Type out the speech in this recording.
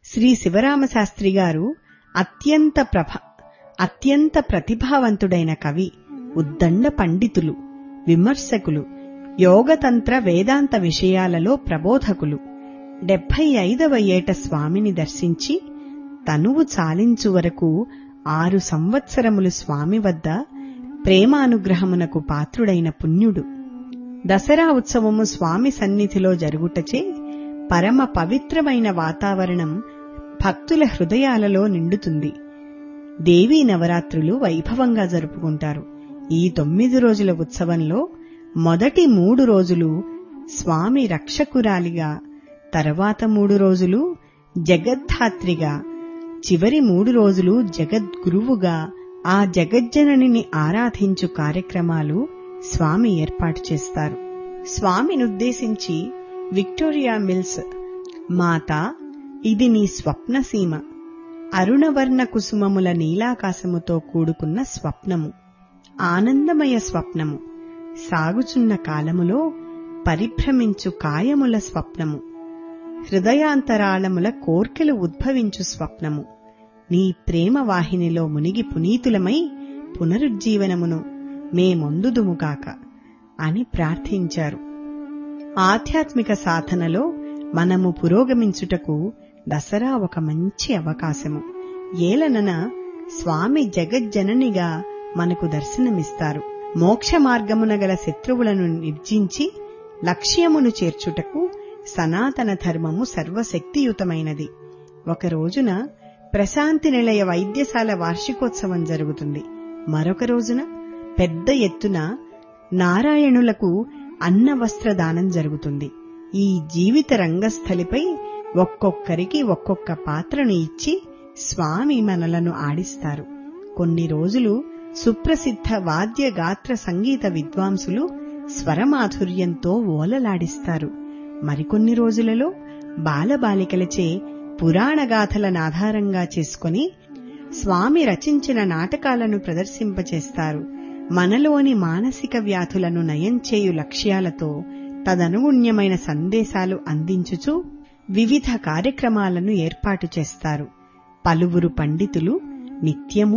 శ్రీ శివరామశాస్త్రి గారు అత్యంత ప్రభ అత్యంత ప్రతిభావంతుడైన కవి ఉద్దండ పండితులు విమర్శకులు యోగతంత్ర వేదాంత విషయాలలో ప్రబోధకులు డెబ్బై ఐదవ ఏట స్వామిని దర్శించి తనువు చాలించు వరకు ఆరు సంవత్సరములు స్వామి వద్ద ప్రేమానుగ్రహమునకు పాత్రుడైన పుణ్యుడు దసరా ఉత్సవము స్వామి సన్నిధిలో జరుగుటచే పరమ పవిత్రమైన వాతావరణం భక్తుల హృదయాలలో నిండుతుంది దేవీ నవరాత్రులు వైభవంగా జరుపుకుంటారు ఈ తొమ్మిది రోజుల ఉత్సవంలో మొదటి మూడు రోజులు స్వామి రక్షకురాలిగా తర్వాత మూడు రోజులు జగద్ధాత్రిగా చివరి మూడు రోజులు జగద్గురువుగా ఆ జగజ్జననిని ఆరాధించు కార్యక్రమాలు స్వామి ఏర్పాటు చేస్తారు స్వామినుద్దేశించి విక్టోరియా మిల్స్ మాతా ఇది నీ స్వప్నసీమ అరుణవర్ణ కుసుమముల నీలాకాశముతో కూడుకున్న స్వప్నము ఆనందమయ స్వప్నము సాగుచున్న కాలములో పరిభ్రమించు కాయముల స్వప్నము హృదయాంతరాళముల కోర్కెలు ఉద్భవించు స్వప్నము నీ ప్రేమ వాహినిలో మునిగి పునీతులమై పునరుజ్జీవనమును మేమొందుదుముగాక అని ప్రార్థించారు ఆధ్యాత్మిక సాధనలో మనము పురోగమించుటకు దసరా ఒక మంచి అవకాశము ఏలనన స్వామి జగజ్జననిగా మనకు దర్శనమిస్తారు మోక్ష మార్గమున గల శత్రువులను నిర్జించి లక్ష్యమును చేర్చుటకు సనాతన ధర్మము సర్వశక్తియుతమైనది ఒక రోజున ప్రశాంతి నిలయ వైద్యశాల వార్షికోత్సవం జరుగుతుంది మరొక రోజున పెద్ద ఎత్తున నారాయణులకు అన్న వస్త్రదానం జరుగుతుంది ఈ జీవిత రంగస్థలిపై ఒక్కొక్కరికి ఒక్కొక్క పాత్రను ఇచ్చి స్వామి మనలను ఆడిస్తారు కొన్ని రోజులు సుప్రసిద్ధ వాద్య గాత్ర సంగీత విద్వాంసులు స్వరమాధుర్యంతో ఓలలాడిస్తారు మరికొన్ని రోజులలో బాలబాలికలచే పురాణగాథలనాధారంగా చేసుకుని స్వామి రచించిన నాటకాలను ప్రదర్శింపచేస్తారు మనలోని మానసిక వ్యాధులను నయం చేయు లక్ష్యాలతో తదనుగుణ్యమైన సందేశాలు అందించుచు వివిధ కార్యక్రమాలను ఏర్పాటు చేస్తారు పలువురు పండితులు నిత్యము